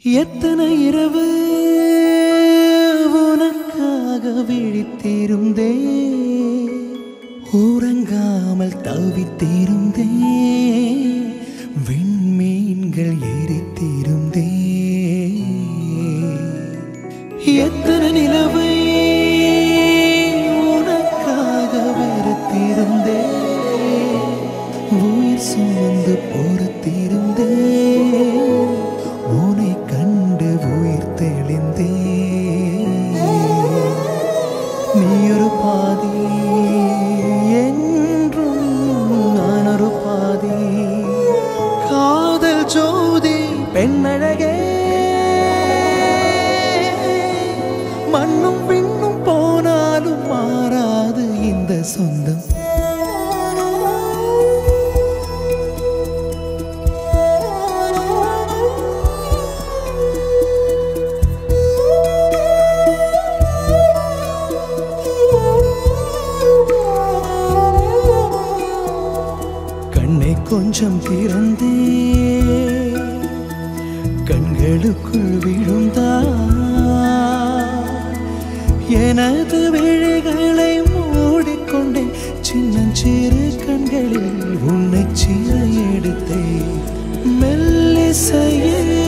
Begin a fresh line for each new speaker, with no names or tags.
எத்தனை இரவு உனக்காக விழித்திருந்தே உறங்காமல் தவித்திருந்தே விண்மீன்கள் எரித்திருந்தே எத்தனை நிலவை உனக்காக வெறுத்திருந்தே உயிர் சுமந்து பொறுத்திருந்தே உன்னை கண்டு உயிர் தெளிந்தே நீ ஒரு பாதி என்றும் நான் ஒரு பாதி காதல் ஜோதி பெண்ணழகே மண்ணும் விண்ணும் போனாலும் மாறாது இந்த சொந்தம் கண்ணை கொஞ்சம் திறந்தே கண்களுக்குள் விழுந்தா எனது விழிகளை மூடிக்கொண்டேன் சின்னஞ்சிறு கண்களில் உன்னை சிற எடுத்தேன் மெல்லிசையே